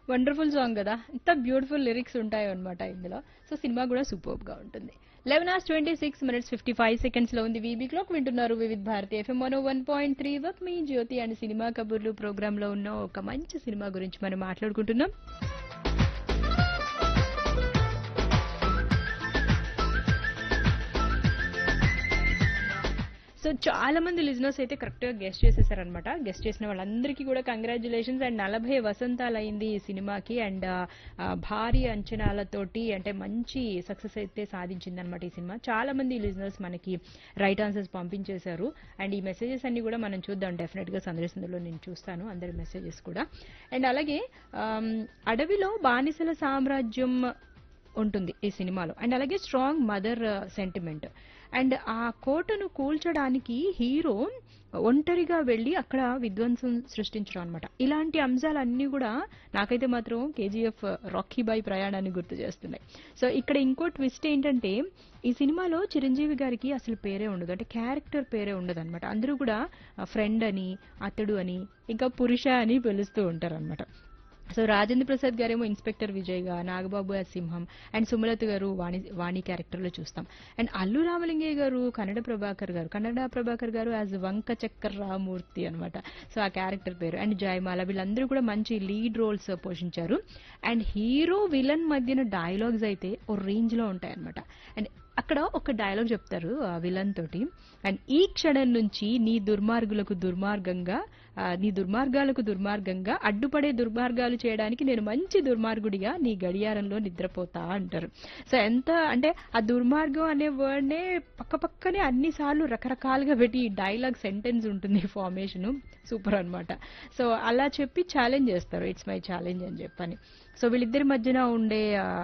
wonderful song కదా ఇంత beautiful lyrics ఉంటాయి అనమాట ఇందులో సో సినిమా కూడా సూపర్ గా ఉంటుంది eleven hours twenty six minutes fifty five seconds లో ఉంది వీబీ క్లాక్ వింటున్నారు Vividh Bharati FM one one point three work మీ జ్యోతి అండ్ సినిమా కబుర్లు ప్రోగ్రామ్ లో ఉన్న ఒక మంచి సినిమా గురించి మనం మాట్లాడుకుంటున్నాం సో చాలా మంది లిజనర్స్ అయితే కరెక్ట్ గా గెస్ట్ చేసేసారనమాట గెస్ట్ చేసిన వాళ్ళందరికీ కూడా కంగ్రాచులేషన్స్ అండ్ నలభై వసంతాలు అయింది ఈ సినిమాకి అండ్ భారీ అంచనాలతోటి అంటే మంచి సక్సెస్ అయితే సాధించింది అనమాట ఈ సినిమా చాలా మంది లిజనర్స్ మనకి రైట్ ఆన్సర్స్ పంపించేశారు అండ్ ఈ మెసేజెస్ అన్ని కూడా మనం చూద్దాం డెఫినెట్ గా సందర్శనలో నేను చూస్తాను అందరి మెసేజెస్ కూడా అండ్ అలాగే ఆమ్, అడవిలో బానిసల సామ్రాజ్యం ఉంటుంది ఈ సినిమాలో అండ్ అలాగే స్ట్రాంగ్ మదర్ సెంటిమెంట్ అండ్ ఆ కోటను కూల్చడానికి హీరో ఒంటరిగా వెళ్ళి అక్కడ విధ్వంసం సృష్టించడం అనమాట ఇలాంటి అంశాలన్నీ కూడా నాకైతే మాత్రం కేజీఎఫ్ రాకీ బాయ్ ప్రయాణాన్ని గుర్తు చేస్తున్నాయి సో ఇక్కడ ఇంకో ట్విస్ట్ ఏంటంటే ఈ సినిమాలో చిరంజీవి గారికి అసలు పేరే ఉండదు అంటే క్యారెక్టర్ పేరే ఉండదు అనమాట అందరూ కూడా ఫ్రెండ్ అని అతడు అని ఇంకా పురుష అని పిలుస్తూ ఉంటారు అనమాట సో రాజేంద్ర ప్రసాద్ గారేమో ఇన్స్పెక్టర్ విజయ్ గా Nagababu as Simham and Sumalatha garu Vani Vani character లో చూస్తాం అండ్ అల్లు రామలింగయ్య గారు కన్నడ ప్రభాకర్ గారు కన్నడ ప్రభాకర్ గారు యాజ్ వంక చక్కర్ రామూర్తి అనమాట సో ఆ క్యారెక్టర్ పేరు అండ్ జయమాల వీళ్ళందరూ కూడా మంచి లీడ్ రోల్స్ పోషించారు అండ్ హీరో విలన్ మధ్యన డైలాగ్స్ అయితే ఓ రేంజ్ లో ఉంటాయి అనమాట అండ్ అక్కడ ఒక డైలాగ్ చెప్తారు ఆ విలన్ తోటి అండ్ ఈ క్షణం నుంచి నీ దుర్మార్గులకు దుర్మార్గంగా ఆ, నీ దుర్మార్గాలకు దుర్మార్గంగా అడ్డుపడే దుర్మార్గాలు చేయడానికి నేను మంచి దుర్మార్గుడిగా నీ గడియారంలో నిద్రపోతా అంటారు సో ఎంత అంటే ఆ దుర్మార్గం అనే వర్డ్ నే పక్క పక్కనే అన్ని సార్లు రకరకాలుగా పెట్టి డైలాగ్ సెంటెన్స్ ఉంటుంది ఫార్మేషన్ సూపర్ అన్నమాట సో అలా చెప్పి ఛాలెంజ్ చేస్తారు ఇట్స్ మై ఛాలెంజ్ అని చెప్పని సో వీళ్ళిద్దరి మధ్యన ఉండే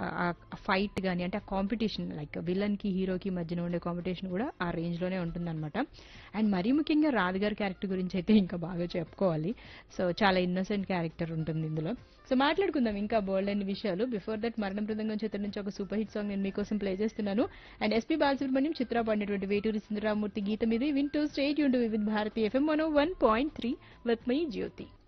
ఫైట్ కానీ అంటే ఆ కాంపిటీషన్ లైక్ విలన్ కి హీరోకి మధ్యన ఉండే కాంపిటీషన్ కూడా ఆ రేంజ్ లోనే ఉంటుందన్నమాట అండ్ మరీ ముఖ్యంగా రాధగారి క్యారెక్టర్ గురించి అయితే ఇంకా బాగా చెప్పుకోవాలి సో చాలా ఇన్నోసెంట్ క్యారెక్టర్ ఉంటుంది ఇందులో సో మాట్లాడుకుందాం ఇంకా బోల్డ్ అన్ని విషయాలు బిఫోర్ దట్ మరణం బృందంగం చిత్రం నుంచి ఒక సూపర్ హిట్ సాంగ్ నేను మీకోసం ప్లే చేస్తున్నాను అండ్ ఎస్పీ బాలసుబ్రహ్మణ్యం చిత్ర పాడినటువంటి వేటూరి సుందరరామూర్తి గీతం ఇది వింటూ స్టేట్ యూన్ with Bharati FM one one point three with my Jyothi